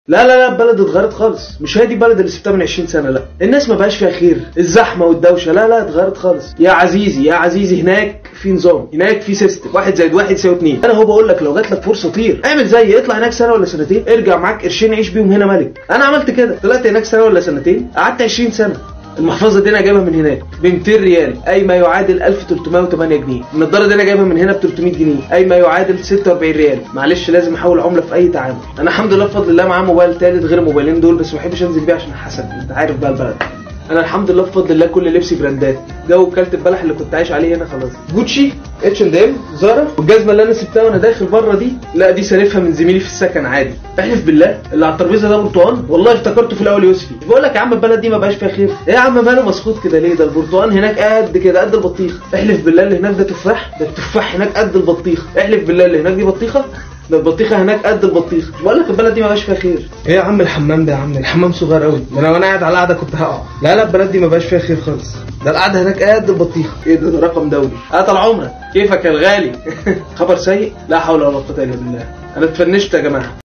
لا لا لا البلد اتغيرت خالص مش هي دي البلد اللي سبتها من 20 سنه لا الناس ما بقاش فيها خير الزحمه والدوشه لا لا اتغيرت خالص يا عزيزي يا عزيزي هناك في نظام هناك في سيستم واحد زائد واحد يساوي اتنين انا هو بقول لك لو جات لك فرصه طير اعمل زي اطلع هناك سنه ولا سنتين ارجع معاك قرشين عيش بيهم هنا ملك انا عملت كده طلعت هناك سنه ولا سنتين قعدت 20 سنه المحفظه دي انا جايبها من هناك ب 200 ريال اي ما يعادل 1308 جنيه النضاره دي انا جايبها من هنا ب 300 جنيه اي ما يعادل 46 ريال معلش لازم احول عمله في اي تعامل انا الحمد لله بفضل الله معايا موبايل تالت غير الموبايلين دول بس ما بحبش انزل بيه عشان حسد انت عارف بقى البلد انا الحمد لله بفضل الله كل لبسي براندات جو كلت البلح اللي كنت عايش عليه هنا خلاص جوتشي اتش اند ام زارا والجزمه اللي انا سبتها وانا داخل بره دي لا دي سالفها من زميلي في السكن عادي احلف بالله اللي على الترابيزه ده برتقان والله افتكرته في الاول يوسفي بقول لك يا عم البلد دي ما بقاش فيها خير ايه يا عم ماله مسخوط كده ليه ده البرتقان هناك قد كده قد البطيخ احلف بالله اللي هناك ده تفاح ده التفاح هناك قد البطيخ احلف بالله اللي هناك دي بطيخه ده البطيخه هناك قد البطيخ بقول لك البلد دي ما بقاش فيها خير ايه يا عم الحمام ده يا عم الحمام صغير قوي ده انا وانا قاعد على القعده كنت هقع لا لا البلد دي ما بقاش فيها خير خالص ده القعده هناك قد البطيخه ايه ده, ده رقم دولي اه طال عمرك كيفك يا الغالي خبر سيء لا حول ولا قوه الا بالله انا اتفنشت يا جماعه